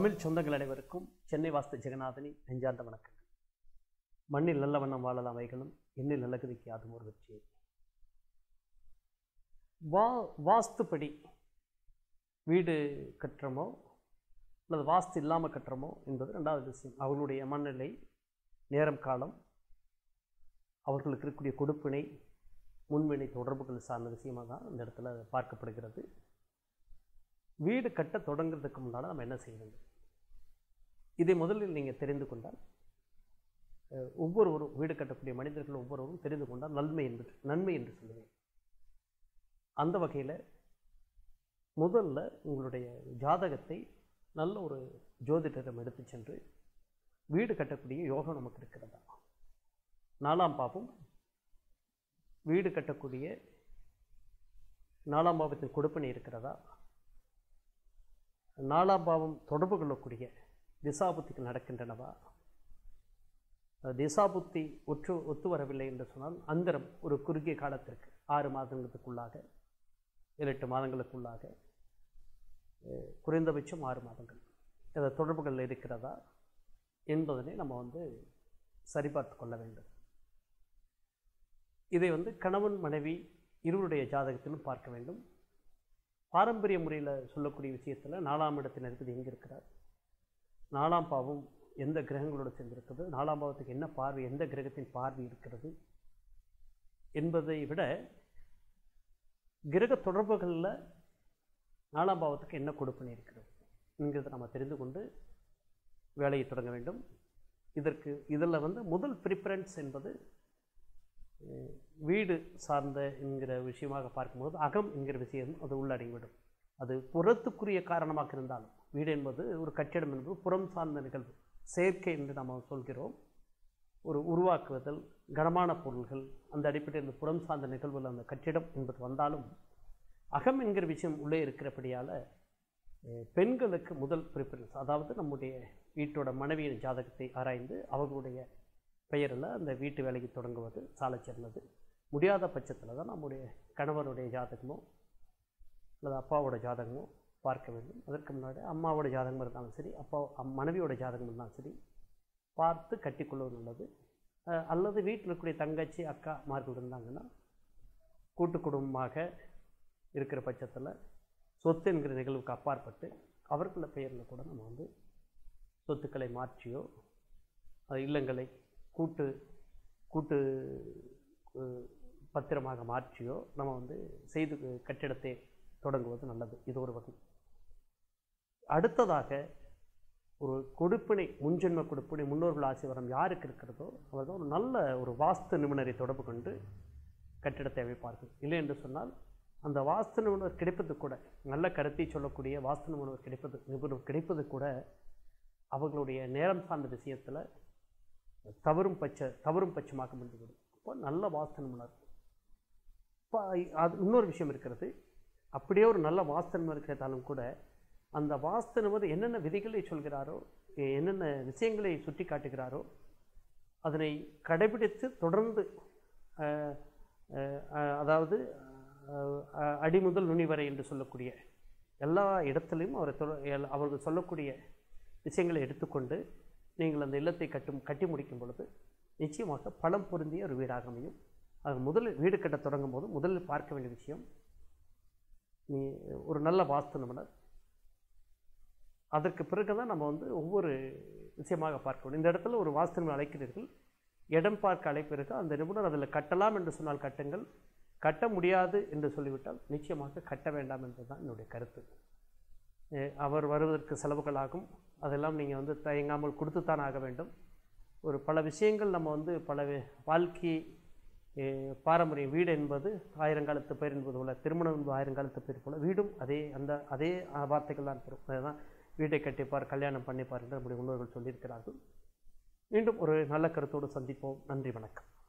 தமிழ் சொந்தங்கள் அனைவருக்கும் சென்னை வாஸ்து ஜெகநாதனின் நெஞ்சார்ந்த வணக்கங்கள் மண்ணில் நல்ல வண்ணம் வாழலாம் வைகளும் எண்ணில் நல்லகதிக்கு அதுவும் ஒரு வெற்றி வா வாஸ்துப்படி வீடு கட்டுறமோ அல்லது வாஸ்து இல்லாமல் கட்டுறமோ என்பது ரெண்டாவது விஷயம் அவர்களுடைய மனநிலை நேரம் காலம் அவர்களுக்கு இருக்கக்கூடிய கொடுப்பினை முன்வினை தொடர்புகள் சார்ந்த விஷயமாக தான் இந்த இடத்துல பார்க்கப்படுகிறது வீடு கட்ட தொடங்குறதுக்கு முன்னால் நம்ம என்ன செய்ய வேண்டும் இதை முதலில் நீங்கள் தெரிந்து கொண்டால் அஹ், ஒவ்வொருவரும் வீடு கட்டக்கூடிய மனிதர்கள் ஒவ்வொருவரும் தெரிந்து கொண்டால் நன்மை என்று நன்மை என்று சொல்லுவேன் அந்த வகையில் முதல்ல உங்களுடைய ஜாதகத்தை நல்ல ஒரு ஜோதிடரிடம் எடுத்து சென்று வீடு கட்டக்கூடிய யோகம் நமக்கு இருக்கிறதா நாலாம் பாவம் வீடு கட்டக்கூடிய நாலாம் பாவத்தில் கொடுப்பனை இருக்கிறதா நாலாம் பாவம் தொடர்பு கொள்ளக்கூடிய திசாபுத்திகள் நடக்கின்றனவா அஹ் திசாபுத்தி ஒற்று ஒத்து வரவில்லை என்று சொன்னால் அந்தரம் ஒரு குறுகிய காலத்திற்கு ஆறு மாதங்களுக்குள்ளாக ஏழு எட்டு மாதங்களுக்குள்ளாக அஹ் குறைந்தபட்சம் ஆறு மாதங்கள் இந்த தொடர்புகள் இருக்கிறதா என்பதனை நம்ம வந்து சரிபார்த்து கொள்ள வேண்டும் இதை வந்து கணவன் மனைவி இருவருடைய ஜாதகத்திலும் பார்க்க வேண்டும் பாரம்பரிய முறையில் சொல்லக்கூடிய விஷயத்தில் நாலாம் இடத்தில் இருக்குது எங்கே இருக்கிறார் நாலாம் பாவம் எந்த கிரகங்களோடு சேர்ந்திருக்கிறது நாலாம் பாவத்துக்கு என்ன பார்வை எந்த கிரகத்தின் பார்வை இருக்கிறது என்பதை விட கிரக தொடர்புகளில் நாலாம் பாவத்துக்கு என்ன கொடுப்பனை இருக்கிறது என்கிறதை நம்ம தெரிந்து கொண்டு வேலையை தொடங்க வேண்டும் இதற்கு இதில் வந்து முதல் ப்ரிஃபரன்ஸ் என்பது அஹ், வீடு சார்ந்த என்கிற விஷயமாக பார்க்கும்போது அகம் என்கிற விஷயம் அது உள்ளடங்கிவிடும் அது புறத்துக்குரிய காரணமாக இருந்தாலும் வீடு என்பது ஒரு கட்டிடம் என்பது புறம் சார்ந்த நிகழ்வு செயற்கை என்று நாம் சொல்கிறோம் ஒரு உருவாக்குவதல் கனமான பொருள்கள் அந்த அடிப்படையில் இந்த புறம் சார்ந்த நிகழ்வுகள் அந்த கட்டிடம் என்பது வந்தாலும் அகம் என்கிற விஷயம் உள்ளே இருக்கிறபடியால் அஹ், பெண்களுக்கு முதல் ப்ரிஃபரன்ஸ் அதாவது நம்முடைய வீட்டோட மனைவியின் ஜாதகத்தை ஆராய்ந்து அவர்களுடைய பெயரில் அந்த வீட்டு வேலைக்கு தொடங்குவது சாலச் சிறந்தது முடியாத பட்சத்தில் தான் நம்முடைய கணவனுடைய ஜாதகமோ அல்லது அப்பாவோட ஜாதகமோ பார்க்க வேண்டும் அதற்கு முன்னாடி அம்மாவோட ஜாதகம் இருந்தாலும் சரி அப்பா அம்- மனைவியோட ஜாதகம் இருந்தாலும் சரி பார்த்து கட்டிக்கொள்வது நல்லது அஹ், அல்லது வீட்டில் இருக்கக்கூடிய தங்கச்சி அக்கா மார்கள் இருந்தாங்கன்னா கூட்டு குடும்பமாக இருக்கிற பட்சத்தில் சொத்து என்கிற நிகழ்வுக்கு அப்பாற்பட்டு அவர்கள பெயரில் கூட நம்ம வந்து சொத்துக்களை மாற்றியோ அது இல்லங்களை கூட்டு கூட்டு அஹ், பத்திரமாக மாற்றியோ நம்ம வந்து செய்து கட்டிடத்தை தொடங்குவது நல்லது இது ஒரு வகை அடுத்ததாக ஒரு கொடுப்பினை முன்ஜென்ம கொடுப்பினை முன்னோர்கள் ஆசீர்வாதம் யாருக்கு இருக்கிறதோ அவர் தான் ஒரு நல்ல ஒரு வாஸ்து நிபுணரை தொடர்பு கொண்டு கட்டிடத்தை அமைப்பார்கள் இல்லை என்று சொன்னால் அந்த வாஸ்து நிபுணர் கிடைப்பது கூட நல்ல கருத்தை சொல்லக்கூடிய வாஸ்து நிபுணர் கிடைப்பது நிபுணர் கிடைப்பது கூட அவர்களுடைய நேரம் சார்ந்த விஷயத்தில் தவறும் பட்ச தவறும் பட்சமாக முடிந்துவிடும் அப்போ நல்ல வாஸ்து நிபுணர் இப்போ அது இன்னொரு விஷயம் இருக்கிறது அப்படியே ஒரு நல்ல வாஸ்து நிபுணர் கிடைத்தாலும் கூட அந்த வாஸ்து நிபுணர் என்னென்ன விதிகளை சொல்கிறாரோ எ- என்னென்ன விஷயங்களை சுட்டி காட்டுகிறாரோ அதனை கடைபிடித்து தொடர்ந்து அஹ், அஹ், அஹ், அதாவது அஹ், அஹ், அடி முதல் நுனி வரை என்று சொல்லக்கூடிய எல்லா இடத்திலையும் அவர் தொட- எல்- அவர்கள் சொல்லக்கூடிய விஷயங்களை எடுத்துக்கொண்டு நீங்கள் அந்த இல்லத்தை கட்டும் கட்டி முடிக்கும் பொழுது நிச்சயமாக பலம் பொருந்திய ஒரு வீடாக அமையும் அது முதலில் வீடு கட்ட தொடங்கும் போது முதலில் பார்க்க வேண்டிய விஷயம் நீ ஒரு நல்ல வாஸ்து நிபுணர் அதற்கு பிறகு தான் நம்ம வந்து ஒவ்வொரு விஷயமாக பார்க்க வேண்டும் இந்த இடத்துல ஒரு வாஸ்து நிபுணர் அழைக்கிறீர்கள் இடம் பார்க்க அழைப்பீர்கள் அந்த நிபுணர் அதில் கட்டலாம் என்று சொன்னால் கட்டுங்கள் கட்ட முடியாது என்று சொல்லிவிட்டால் நிச்சயமாக கட்ட வேண்டாம் என்பதுதான் என்னுடைய கருத்து அஹ் அவர் வருவதற்கு செலவுகள் ஆகும் அதெல்லாம் நீங்கள் வந்து தயங்காமல் கொடுத்துத்தான் ஆக வேண்டும் ஒரு பல விஷயங்கள் நம்ம வந்து பல வி- வாழ்க்கை அஹ் பாரம்பரியம் வீடு என்பது ஆயிரங்காலத்து பேர் என்பது போல திருமணம் என்பது ஆயிரங்காலத்து பேர் போல வீடும் அதே அந்த அதே அஹ், வார்த்தைகள் தான் பெறும் அதுதான் வீட்டை கட்டிப்பார் கல்யாணம் பண்ணிப்பார் என்று நம்முடைய முன்னோர்கள் சொல்லியிருக்கிறார்கள் மீண்டும் ஒரு நல்ல கருத்தோடு சந்திப்போம் நன்றி வணக்கம்